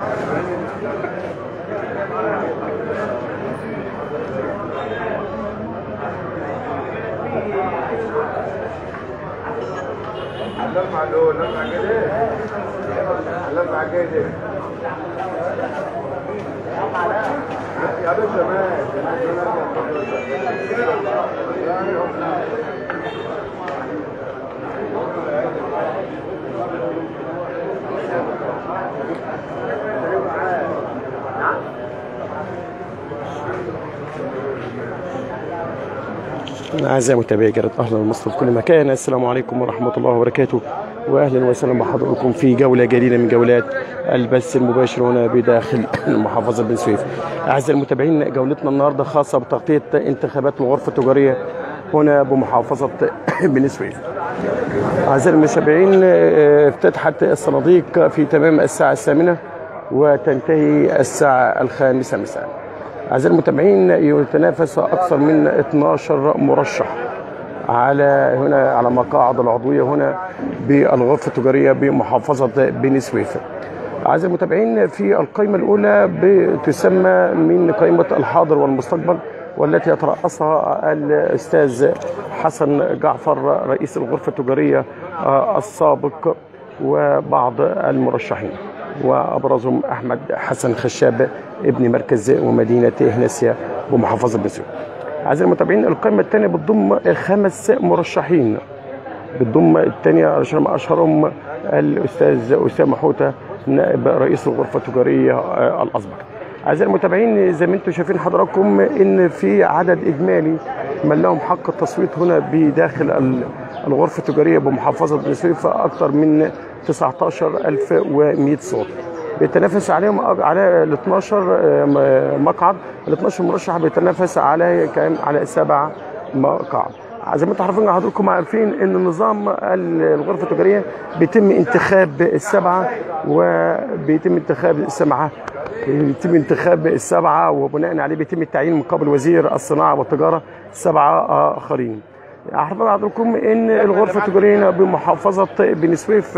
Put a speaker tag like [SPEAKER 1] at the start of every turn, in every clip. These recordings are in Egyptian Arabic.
[SPEAKER 1] لمع له لمع كده لمع كده يا باشا ماشي
[SPEAKER 2] أعزائي متابعي جريدة أهلا مصر في كل مكان السلام عليكم ورحمة الله وبركاته وأهلا وسهلا بحضراتكم في جولة جديدة من جولات البث المباشر هنا بداخل محافظة بن سويف أعزائي المتابعين جولتنا النهاردة خاصة بتغطية انتخابات الغرفة التجارية هنا بمحافظة بن سويف أعزائي المتابعين آه، افتتحت الصناديق في تمام الساعة الثامنة وتنتهي الساعة الخامسة مساءً أعزائي المتابعين يتنافس أكثر من 12 مرشح على هنا على مقاعد العضوية هنا بالغرفة التجارية بمحافظة بني سويف. أعزائي المتابعين في القائمة الأولى بتسمى من قائمة الحاضر والمستقبل والتي يترأسها الأستاذ حسن جعفر رئيس الغرفة التجارية آه، السابق وبعض المرشحين. وابرزهم احمد حسن خشاب ابن مركز ومدينه هناسيا بمحافظه بن سويف. اعزائي المتابعين القائمه الثانيه بتضم خمس مرشحين بتضم الثانيه عشان اشهرهم الاستاذ اسامه حوته نائب رئيس الغرفه التجاريه آه، الاسبق. اعزائي المتابعين زي ما انتم شايفين حضراتكم ان في عدد اجمالي من لهم حق التصويت هنا بداخل ال- الغرفه التجاريه بمحافظه بن سويف اكثر من 19100 صوت. بيتنافس عليهم أج- على ال 12 آه، م- مقعد ال 12 مرشح بيتنافس على كام على سبع مقاعد. زي ما انتم عارفين حضراتكم عارفين ان نظام ال- الغرفه التجاريه بيتم انتخاب السبعه وبيتم انتخاب السبعه بيتم انتخاب السبعه وبناء عليه بيتم التعيين من قبل وزير الصناعه والتجاره سبعه اخرين. اعرف حضراتكم ان الغرفه التجاريه بمحافظه بني سويف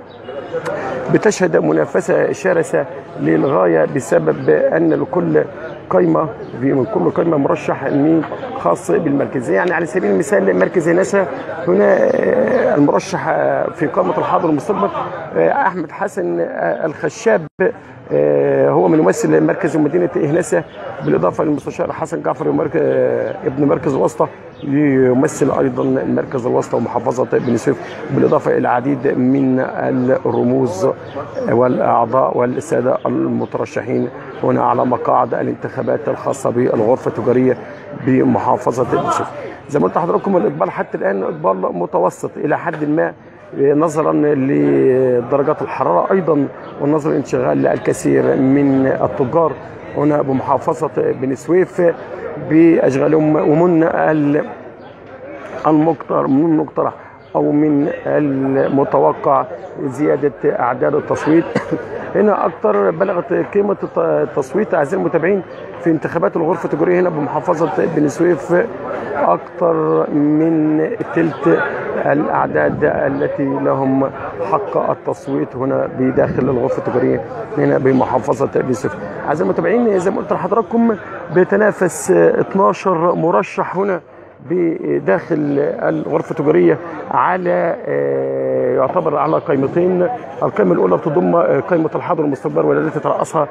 [SPEAKER 2] بتشهد منافسة شرسة للغاية بسبب أن لكل قائمة في من كل قائمة مرشح مين خاص بالمركز يعني على سبيل المثال مركز ناسا هنا آه، المرشح آه، في قائمة الحاضر والمستقبل آه، أحمد حسن آه، الخشاب آه، هو من ممثل مركز مدينة إهناسة بالإضافة للمستشار حسن جعفر مركز ابن مركز الوسطى يمثل ايضا المركز الوسطى ومحافظه بني سويف بالاضافه الى العديد من الرموز والاعضاء والساده المترشحين هنا على مقاعد الانتخابات الخاصه بالغرفه التجاريه بمحافظه بني سويف. زي ما قلت لحضراتكم الاقبال حتى الان اقبال متوسط الى حد ما نظرا لدرجات الحراره ايضا ونظرا لانشغال الكثير من التجار هنا بمحافظه بني سويف باشغالهم ومن ال- المقترح من المقترح او من المتوقع زياده اعداد التصويت هنا اكثر بلغت قيمه الت- التصويت اعزائي المتابعين في انتخابات الغرفه التجاريه هنا بمحافظه بني سويف اكثر من ثلث الاعداد التي لهم حق التصويت هنا بداخل الغرفه التجاريه هنا بمحافظه بني سويف اعزائي المتابعين زي ما قلت لحضراتكم بيتنافس 12 مرشح هنا بداخل الغرفة التجارية على آه، يعتبر على قائمتين القائمة الأولى تضم آه، قائمة الحاضر والمستقبل والتي ترأسها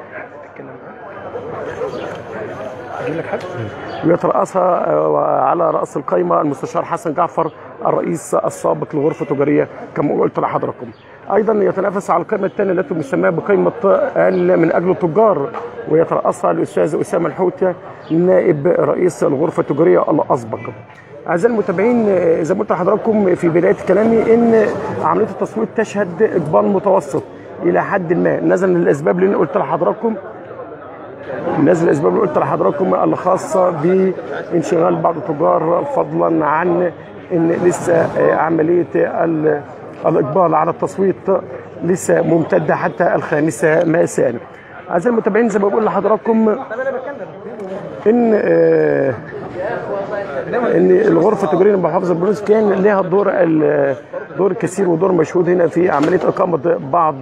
[SPEAKER 2] أجيب لك حد؟ ويترأسها آه، على رأس القائمة المستشار حسن جعفر الرئيس السابق للغرفة التجارية كما قلت لحضراتكم. أيضا يتنافس على القائمة الثانية التي مسماها بقائمة ال- من أجل التجار ويترأسها الأستاذ أسامة الحوتة نائب رئيس الغرفة التجارية الأسبق. أعزائي المتابعين آه، زي ما قلت لحضراتكم في بداية كلامي إن عملية التصويت تشهد إقبال متوسط إلى حد ما نظرا للأسباب اللي أنا قلت لحضراتكم نازل الاسباب اللي قلت لحضراتكم الخاصه بانشغال بعض التجار فضلا عن ان لسه آه، عمليه ال- الاقبال على التصويت لسه ممتده حتى الخامسه مساء. اعزائي المتابعين زي ما بقول لحضراتكم ان آه، ان الغرفه التجاريه بمحافظه بونس كان لها دور ال- دور كثير ودور مشهود هنا في عمليه اقامه بعض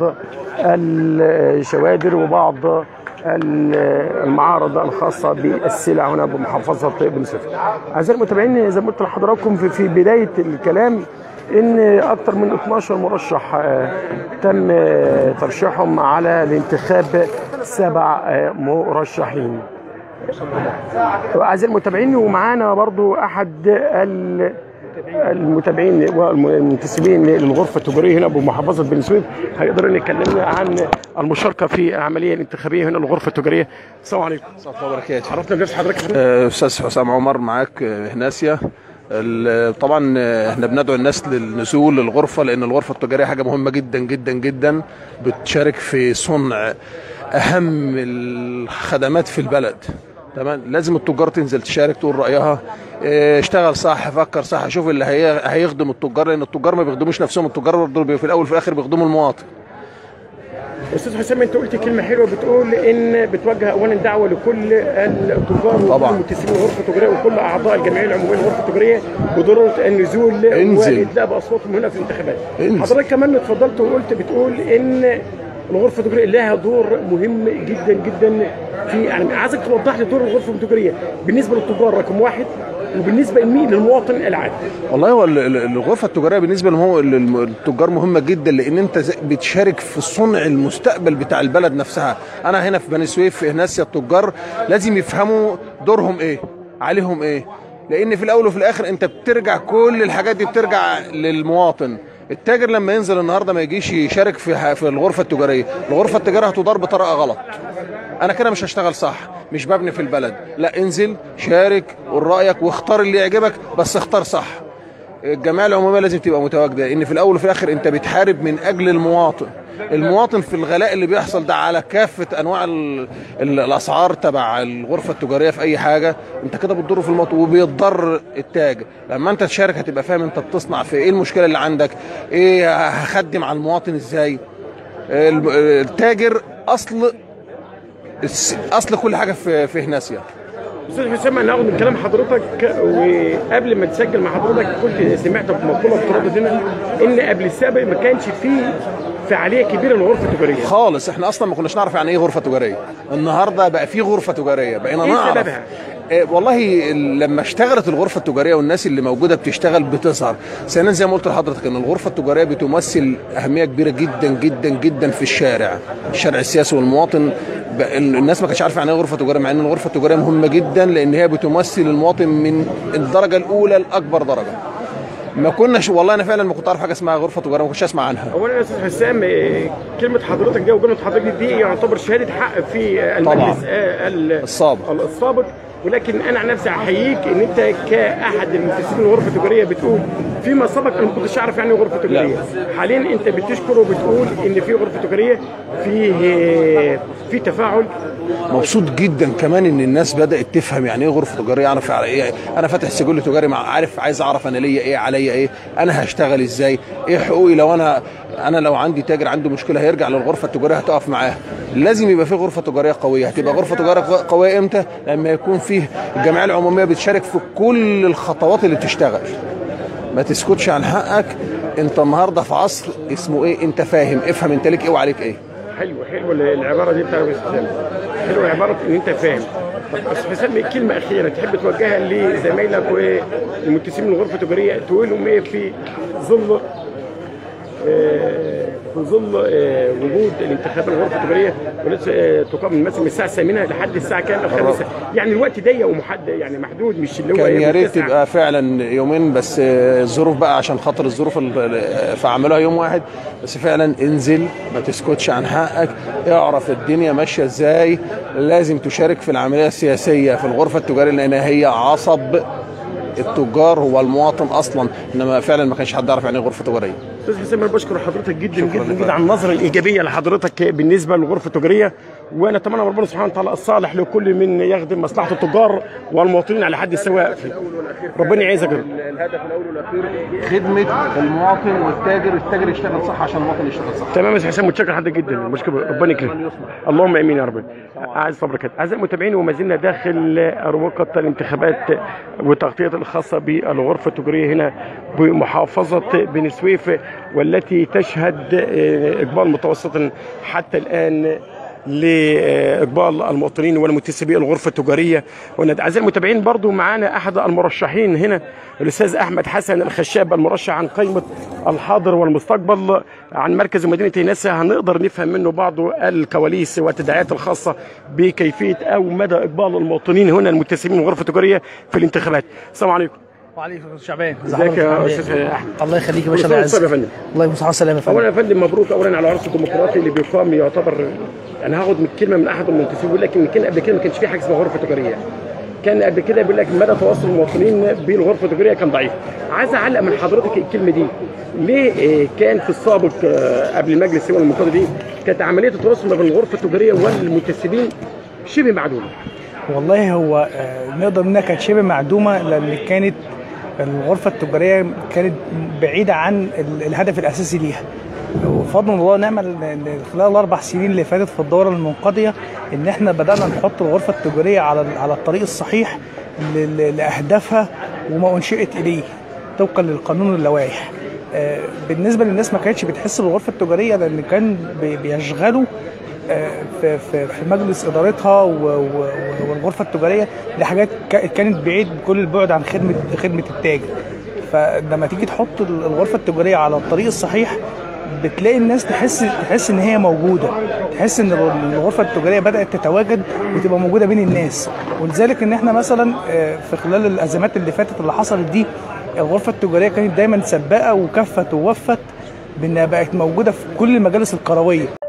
[SPEAKER 2] الشوادر وبعض المعارض الخاصه بالسلع هنا بمحافظه بن سويف. اعزائي المتابعين زي ما قلت لحضراتكم في, في بدايه الكلام ان اكثر من 12 مرشح آه، تم آه، ترشيحهم على الانتخاب سبع آه، مرشحين. اعزائي المتابعين ومعانا برضو احد ال- المتابعين والمنتسبين للغرفه التجاريه هنا بمحافظه بني سويف هيقدروا يكلمنا عن المشاركه في العمليه الانتخابيه هنا للغرفه التجاريه السلام عليكم
[SPEAKER 3] ورحمة الله وبركاته
[SPEAKER 2] عرفنا بنفس حضرتك
[SPEAKER 3] آه، استاذ حسام عمر معاك آه، هناسيا ال- طبعا آه، احنا بندعو الناس للنزول للغرفه لان الغرفه التجاريه حاجه مهمه جدا جدا جدا بتشارك في صنع اهم الخدمات في البلد تمام لازم التجار تنزل تشارك تقول رايها آه، اشتغل صح فكر صح شوف اللي هي هيخدم التجار لان التجار ما بيخدموش نفسهم التجار برضه في الاول وفي الاخر بيخدموا المواطن
[SPEAKER 2] استاذ حسام انت قلت كلمه حلوه بتقول ان بتوجه اولا دعوه لكل التجار وكل
[SPEAKER 3] طبعا.
[SPEAKER 2] المنتسبين للغرفه التجاريه وكل اعضاء الجمعيه العموميه للغرفه التجاريه بضروره النزول
[SPEAKER 3] انزل.
[SPEAKER 2] والادلاء باصواتهم هنا في الانتخابات
[SPEAKER 3] انزل.
[SPEAKER 2] حضرتك كمان اتفضلت وقلت بتقول ان الغرفه التجاريه لها دور مهم جدا جدا في يعني عايزك توضح لي دور الغرفه التجاريه بالنسبه للتجار رقم واحد وبالنسبه لمين للمواطن العادي
[SPEAKER 3] والله هو ال- ال- الغرفه التجاريه بالنسبه لهم للتجار مهمه جدا لان انت زي- بتشارك في صنع المستقبل بتاع البلد نفسها انا هنا في بني سويف في ناس التجار لازم يفهموا دورهم ايه عليهم ايه لان في الاول وفي الاخر انت بترجع كل الحاجات دي بترجع للمواطن التاجر لما ينزل النهارده ما يجيش يشارك في ح- في الغرفه التجاريه الغرفه التجاريه هتدار بطريقه غلط انا كده مش هشتغل صح مش ببني في البلد لا انزل شارك قول رايك واختار اللي يعجبك بس اختار صح الجمعيه العموميه لازم تبقى متواجده لان في الاول وفي الاخر انت بتحارب من اجل المواطن المواطن في الغلاء اللي بيحصل ده على كافه انواع ال ال الاسعار تبع الغرفه التجاريه في اي حاجه انت كده بتضر في المواطن وبيضر التاجر لما انت تشارك هتبقى فاهم انت بتصنع في ايه المشكله اللي عندك ايه هخدم على المواطن ازاي الم- التاجر اصل الس- اصل كل حاجه في في هناسيا
[SPEAKER 2] استاذ حسام انا هاخد من كلام حضرتك وقبل ما تسجل مع حضرتك كنت سمعت في مقوله بتردد هنا ان قبل السابق ما كانش فيه فعاليه كبيره للغرفه التجاريه
[SPEAKER 3] خالص احنا اصلا ما كناش نعرف يعني ايه غرفه تجاريه النهارده بقى في غرفه تجاريه بقينا
[SPEAKER 2] إيه
[SPEAKER 3] نعرف
[SPEAKER 2] سببها؟
[SPEAKER 3] إيه والله ال- لما اشتغلت الغرفه التجاريه والناس اللي موجوده بتشتغل بتظهر ثانيا زي ما قلت لحضرتك ان الغرفه التجاريه بتمثل اهميه كبيره جدا جدا جدا في الشارع الشارع السياسي والمواطن ب- ال- الناس ما كانتش عارفه يعني ايه غرفه تجاريه مع ان الغرفه التجاريه مهمه جدا لان هي بتمثل المواطن من الدرجه الاولى لاكبر درجه ما كناش والله انا فعلا ما كنت اعرف حاجه اسمها غرفه تجاريه ما كنتش اسمع عنها
[SPEAKER 2] اولا يا استاذ حسام إيه، كلمه حضرتك دي وكلمه حضرتك دي يعتبر شهاده حق في المجلس آه، ال-
[SPEAKER 3] السابق.
[SPEAKER 2] السابق ولكن انا عن نفسي احييك ان انت كاحد المنتسبين للغرفه التجاريه بتقول فيما سبق انا ما كنتش اعرف يعني ايه غرفه تجاريه حاليا انت بتشكر وبتقول ان في غرفه تجاريه فيه في تفاعل
[SPEAKER 3] مبسوط جدا كمان ان الناس بدات تفهم يعني ايه غرفه تجاريه اعرف على ايه انا فاتح سجل تجاري مع عارف عايز اعرف انا ليا ايه عليا ايه انا هشتغل ازاي ايه حقوقي لو انا انا لو عندي تاجر عنده مشكله هيرجع للغرفه التجاريه هتقف معاه لازم يبقى في غرفه تجاريه قويه هتبقى غرفه تجاريه قويه امتى لما يكون فيه الجمعيه العموميه بتشارك في كل الخطوات اللي بتشتغل ما تسكتش عن حقك انت النهارده في عصر اسمه ايه انت فاهم افهم انت ليك ايه وعليك ايه
[SPEAKER 2] حلو حلو العباره دي بتاعت استاذ حسام حلو عباره ان انت فاهم طب استاذ حسام كلمه اخيره تحب توجهها لزمايلك والمنتسبين للغرفه التجاريه تقول لهم ايه في ظل آه، في ظل آه، وجود الانتخابات الغرفه التجاريه ولسه آه، تقام مثلا من الساعه الثامنه لحد الساعه كام الخامسه يعني الوقت ضيق ومحدد يعني محدود مش اللي هو
[SPEAKER 3] كان
[SPEAKER 2] إيه
[SPEAKER 3] يا
[SPEAKER 2] من
[SPEAKER 3] ريت
[SPEAKER 2] تسعة.
[SPEAKER 3] تبقى فعلا يومين بس آه، الظروف بقى عشان خاطر الظروف ال- فعملوها يوم واحد بس فعلا انزل ما تسكتش عن حقك اعرف الدنيا ماشيه ازاي لازم تشارك في العمليه السياسيه في الغرفه التجاريه لان هي عصب التجار هو المواطن اصلا انما فعلا ما كانش حد يعرف يعني ايه غرفه تجاريه
[SPEAKER 2] استاذ حسام انا بشكر حضرتك جدا جدا جدا على النظره الايجابيه لحضرتك بالنسبه للغرفه التجاريه ونتمنى من ربنا سبحانه وتعالى الصالح لكل من يخدم مصلحه التجار والمواطنين على حد السواء ربنا يعزك يا رب.
[SPEAKER 3] الهدف الاول والاخير خدمه المواطن والتاجر التاجر يشتغل صح عشان المواطن يشتغل صح
[SPEAKER 2] تمام يا استاذ حسام متشكر حضرتك جدا مشكور ربنا يكرمك اللهم امين يا رب اعز صبرك اعزائي المتابعين وما زلنا داخل اروقه الانتخابات وتغطيه الخاصه بالغرفه التجاريه هنا بمحافظه بني سويف والتي تشهد آه، اقبال متوسط حتى الان لاقبال المواطنين والمنتسبي الغرفه التجاريه وند- اعزائي المتابعين برضو معانا احد المرشحين هنا الاستاذ احمد حسن الخشاب المرشح عن قائمه الحاضر والمستقبل عن مركز مدينه ناسا هنقدر نفهم منه بعض الكواليس والتداعيات الخاصه بكيفيه او مدى اقبال المواطنين هنا المنتسبين الغرفه التجاريه في الانتخابات السلام عليكم
[SPEAKER 4] وعليكم السلام شعبان
[SPEAKER 2] ازيك يا استاذ احمد
[SPEAKER 4] الله يخليك يا باشا
[SPEAKER 2] كل
[SPEAKER 4] الله
[SPEAKER 2] سنة وأنت طيب يا
[SPEAKER 4] يعزك
[SPEAKER 2] فندم.
[SPEAKER 4] الله يمسح السلامه يا
[SPEAKER 2] اولا
[SPEAKER 4] فندم
[SPEAKER 2] يا فندم مبروك اولا على العرس الديمقراطي اللي بيقام يعتبر انا هاخد من كلمه من احد المنتسبين بيقول لك ان كان قبل كده ما كانش في حاجه اسمها غرفه تجاريه كان قبل كده بيقول لك مدى تواصل المواطنين بالغرفه التجاريه كان ضعيف عايز اعلق من حضرتك الكلمه دي ليه آه، كان في السابق آه، قبل المجلس السياسي والمنتدى دي كانت عمليه التواصل ما بين الغرفه التجاريه والمنتسبين شبه معدومه
[SPEAKER 4] والله هو آه، نقدر انها كانت شبه معدومه لان كانت الغرفه التجاريه كانت بعيده عن ال- الهدف الاساسي ليها وفضل الله ونعم ال- خلال الاربع سنين اللي فاتت في الدوره المنقضيه ان احنا بدانا نحط الغرفه التجاريه على ال- على الطريق الصحيح ل- ل- لاهدافها وما انشئت اليه طبقا للقانون واللوائح آه، بالنسبه للناس ما كانتش بتحس بالغرفه التجاريه لان كان بي- بيشغلوا آه، في في في مجلس ادارتها و- و- والغرفه التجاريه لحاجات كا- كانت بعيد كل البعد عن خدمه خدمه التاجر فلما تيجي تحط ال- الغرفه التجاريه على الطريق الصحيح بتلاقي الناس تحس تحس ان هي موجوده تحس ان الغ- الغرفه التجاريه بدات تتواجد وتبقى موجوده بين الناس ولذلك ان احنا مثلا آه، في خلال الازمات اللي فاتت اللي حصلت دي الغرفه التجاريه كانت دايما سباقه وكفت ووفت بانها بقت موجوده في كل المجالس القرويه